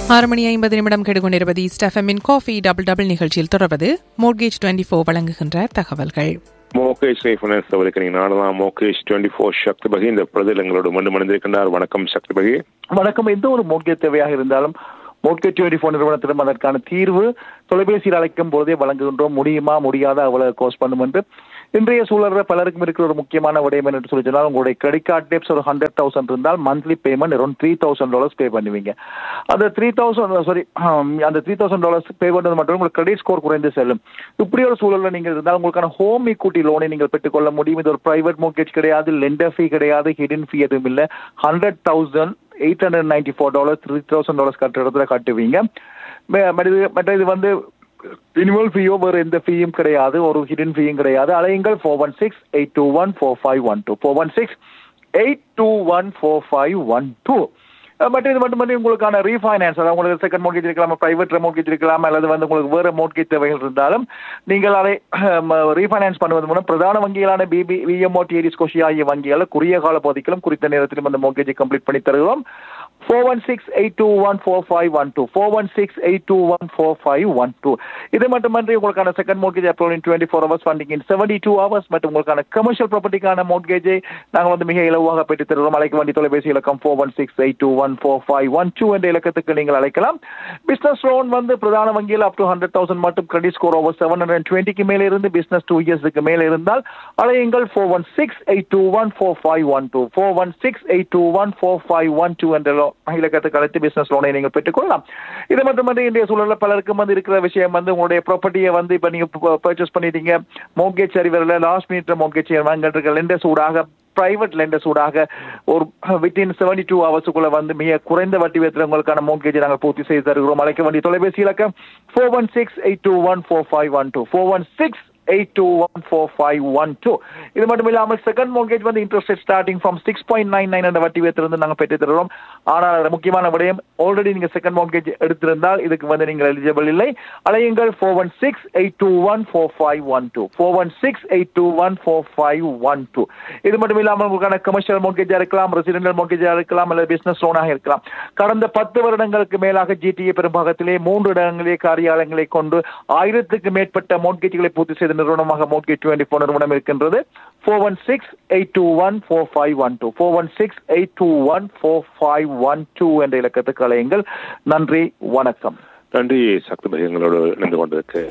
ஆறு மணி ஐம்பது நிமிடம் கெடுகொண்டிருப்பது ஸ்டெஃபமின் காஃபி டபுள் டபுள் நிகழ்ச்சியில் தொடர்வது மோர்கேஜ் டுவெண்ட்டி ஃபோர் வழங்குகின்ற தகவல்கள் மோகேஷ் ஃபைனான்ஸ் அவருக்கு நீங்க நாடலாம் மோகேஷ் டுவெண்ட்டி ஃபோர் சக்தி பகி இந்த பிரதில் எங்களோடு மீண்டும் மணிந்திருக்கின்றார் வணக்கம் சக்தி பகி வணக்கம் எந்த ஒரு மோட்கேஜ் தேவையாக இருந்தாலும் மோட்கேஜ் டுவெண்ட்டி ஃபோர் நிறுவனத்திடம் அதற்கான தீர்வு தொலைபேசியில் அழைக்கும் போதே வழங்குகின்றோம் முடியுமா முடியாத அவ்வளவு கோர்ஸ் பண்ணும் என்று இன்றைய சூழல்ல பலருக்கும் இருக்கிற ஒரு முக்கியமான விடயம் என்று சொல்லி சொன்னால் உங்களுடைய கிரெடிட் கார்டு டெப்ஸ் ஒரு ஹண்ட்ரட் தௌசண்ட் இருந்தால் monthly payment around three thousand dollars pay பண்ணுவீங்க அந்த த்ரீ தௌசண்ட் சாரி அந்த த்ரீ தௌசண்ட் டாலர்ஸ் பே பண்ணுறது மட்டும் உங்களுக்கு கிரெடிட் ஸ்கோர் குறைந்து செல்லும் இப்படி ஒரு சூழல்ல நீங்கள் இருந்தால் உங்களுக்கான ஹோம் ஈக்குட்டி லோனை நீங்கள் பெற்றுக்கொள்ள முடியும் இது ஒரு பிரைவேட் மோர்கேஜ் கிடையாது லெண்டர் ஃபீ கிடையாது ஹிடன் ஃபீ எதுவும் இல்லை hundred thousand eight hundred ninety four dollars three thousand dollars கட்டுற இடத்துல கட்டுவீங்க மே- மற்ற இது- மற்ற இது வந்து மினிமல் ஃபீயோ வேறு எந்த ஃபீயும் கிடையாது ஒரு ஹிடன் ஃபீயும் கிடையாது அலையுங்கள் four one six eight two one four five one two four one six eight two one four five one two but இது மட்டும் உங்களுக்கான ரீஃபைனான்ஸ் அதாவது உங்களுக்கு செகண்ட் மோட்கேஜ் இருக்கலாம் பிரைவேட் மோட்கேஜ் இருக்கலாம் அல்லது வந்து உங்களுக்கு வேறு மோட்கேஜ் தேவைகள் இருந்தாலும் நீங்கள் அதை ரீஃபைனான்ஸ் பண்ணுவது மூலம் பிரதான வங்கிகளான பிபி விஎம்ஓ டிஏடி ஸ்கோஷியா ஆகிய வங்கியால் குறுகிய கால பகுதிகளும் குறித்த நேரத்திலும் அந்த மோட்கேஜை கம்ப்ளீட் பண்ணி தருகிறோம் four one six eight two one four five one two four one six eight two one four five one two இது மட்டுமன்றி உங்களுக்கான second mortgage approval in twenty four hours funding in seventy two hours மற்றும் உங்களுக்கான commercial ப்ராப்பர்ட்டிக்கான மோட்கேஜை நாங்கள் வந்து மிக இலவாக பெற்றுத் தருகிறோம் அழைக்க வேண்டிய தொலைபேசி இலக்கம் four one six eight two one four five one two என்ற இலக்கத்துக்கு நீங்கள் அழைக்கலாம் பிசினஸ் லோன் வந்து பிரதான வங்கியில் அப் டு ஹண்ட்ரட் தௌசண்ட் மட்டும் credit score over seven hundred டுவெண்ட்டிக்கு மேலே இருந்து பிசினஸ் டூ இயர்ஸுக்கு மேலே இருந்தால் அழையுங்கள் four one six eight two one four five one two four one six eight two one four five one two என்ற லோ- இலக்கத்துக்கு அழைத்து பிசினஸ் லோனை நீங்கள் பெற்றுக்கொள்ளலாம் இது மட்டுமன்றி இன்றைய சூழலில் பலருக்கும் வந்து இருக்கிற விஷயம் வந்து உங்களுடைய ப்ராப்பர்ட்டியை வந்து இப்போ நீங்கள் பர்ச்சேஸ் பண்ணிட்டீங்க மோகேஜ் சரிவரில் லாஸ்ட் மினிட் மோகேஜ் வாங்கிட்டு லெண்டர்ஸ் ஊடாக பிரைவேட் லெண்டர்ஸ் ஊடாக ஒரு வித்தின் செவன்டி டூ ஹவர்ஸுக்குள்ள வந்து மிக குறைந்த வட்டி வீதத்தில் உங்களுக்கான மோகேஜை நாங்கள் பூர்த்தி செய்து தருகிறோம் அழைக்க வேண்டிய தொலைபேசி இலக்கம் four one six eight two one four five one two four one six eight two one four five one two இது மட்டும் இல்லாமல் செகண்ட் மோர்கேஜ் வந்து interest rate starting from six point nine nine அந்த வட்டி வீதத்திலிருந்து நாங்கள் பெற்று தருகிறோம் ஆனால் அதுல முக்கியமான விடயம் ஆல்ரெடி நீங்கள் செகண்ட் மோர்கேஜ் எடுத்திருந்தால் இதுக்கு வந்து நீங்கள் எலிஜிபிள் இல்லை அலையுங்கள் four one six eight two one four five one two four one six eight two one four five one two இது மட்டும் இல்லாமல் உங்களுக்கான கமர்ஷியல் மோர்கேஜாக இருக்கலாம் ரெசிடென்டல் மோர்கேஜாக இருக்கலாம் அல்லது பிசினஸ் லோனாக இருக்கலாம் கடந்த பத்து வருடங்களுக்கு மேலாக ஜிடிஏ பெரும்பாகத்திலே மூன்று இடங்களிலே காரியாலயங்களை கொண்டு ஆயிரத்துக்கு மேற்பட்ட மோட்கேஜ்களை பூர்த்தி செய்த நிறுவனமாக மோட்கேஜ் டுவெண்ட்டி ஃபோர் நிறுவனம் இருக்கின்றது four one six eight two one four five one two four one six eight two one four five one two என்ற இலக்கத்துக்கு அலையுங்கள் நன்றி வணக்கம் நன்றி சக்தி பகி எங்களோடு இணைந்து கொண்டிருக்கு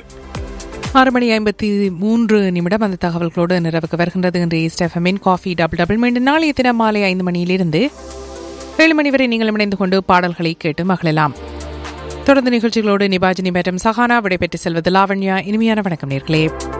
ஆறு மணி ஐம்பத்தி மூன்று நிமிடம் அந்த தகவல்களோடு நிறைவுக்கு வருகின்றது இன்றைய ஸ்டெஃபமின் காஃபி டபுள் டபுள் மீண்டும் நாளைய தினம் மாலை ஐந்து மணியிலிருந்து ஏழு மணி வரை நீங்கள் இணைந்து கொண்டு பாடல்களை கேட்டு மகிழலாம் தொடர்ந்து நிகழ்ச்சிகளோடு நிபாஜினி மற்றும் சஹானா விடைபெற்று செல்வது லாவண்யா இனிமையான வணக்கம் நேர்களே